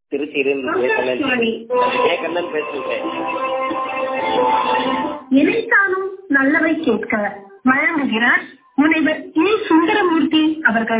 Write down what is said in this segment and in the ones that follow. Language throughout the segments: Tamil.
திருச்சியிலிருந்து ஜெயகண்ணன் ஜெயகண்ணன் பேசுகிறேன் இணைத்தானும் நல்லவை கேட்க வழங்குகிறார் முனைவர் ஏ சுந்தரமூர்த்தி அவர்கள்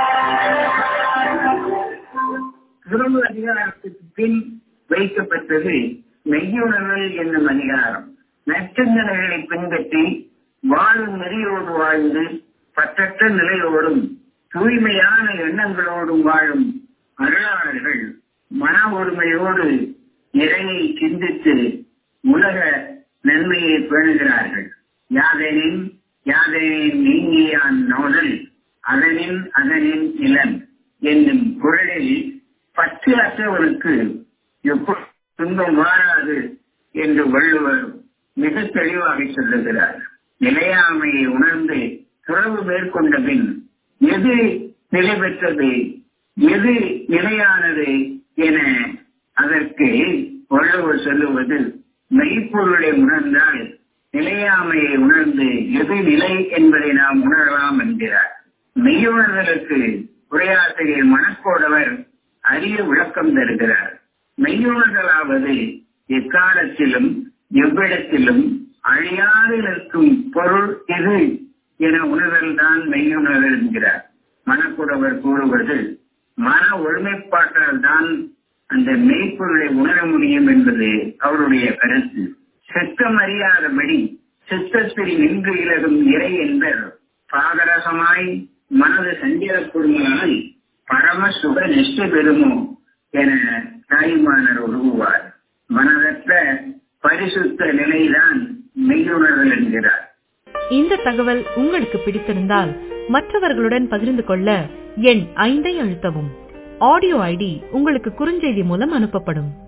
துறவு அதிகாரத்துக்கு பின் வைக்கப்பட்டது மெய்யுணர்தல் என்னும் அதிகாரம் நற்சிந்தனைகளை பின்பற்றி வாழும் நெறியோடு வாழ்ந்து பற்றற்ற நிலையோடும் தூய்மையான எண்ணங்களோடும் வாழும் அருளாளர்கள் மன ஒருமையோடு இறையை சிந்தித்து உலக நன்மையை பேணுகிறார்கள் யாதெனின் யாதெனின் நீங்கியான் நோதல் அதனின் அதனின் இளம் என்னும் குரலில் பற்று அற்றவருக்கு எப்பொழுது துன்பம் வாராது என்று வள்ளுவர் மிக தெளிவாக சொல்லுகிறார் நிலையாமையை உணர்ந்து துறவு மேற்கொண்ட பின் எது நிலை பெற்றது எது நிலையானது என அதற்கு வள்ளுவர் சொல்லுவது மெய்ப்பொருளை உணர்ந்தால் நிலையாமையை உணர்ந்து எது நிலை என்பதை நாம் உணரலாம் என்கிறார் மெய்யுணர்தலுக்கு உரையாசிரியர் மணக்கோடவர் அரிய விளக்கம் தருகிறார் மெய்யுணர்தலாவது எக்காலத்திலும் எவ்விடத்திலும் அழியாது நிற்கும் பொருள் எது என உணர்தல் தான் மெய்யுணர்தல் என்கிறார் மணக்குடவர் கூறுவது மன ஒருமைப்பாட்டால் தான் அந்த மெய்ப்பொருளை உணர முடியும் என்பது அவருடைய கருத்து செத்தம் அறியாதபடி சித்தத்தில் நின்று இலகும் இறை என்பர் பாதரசமாய் மனது சஞ்சலப்படுமானால் பரம சுக நிஷ்ட பெறுமோ என தாய்மானர் உருகுவார் மனதற்ற பரிசுத்த நிலைதான் மெய்யுணர்தல் என்கிறார் இந்த தகவல் உங்களுக்கு பிடித்திருந்தால் மற்றவர்களுடன் பகிர்ந்து கொள்ள எண் ஐந்தை அழுத்தவும் ஆடியோ ஐடி உங்களுக்கு குறுஞ்செய்தி மூலம் அனுப்பப்படும்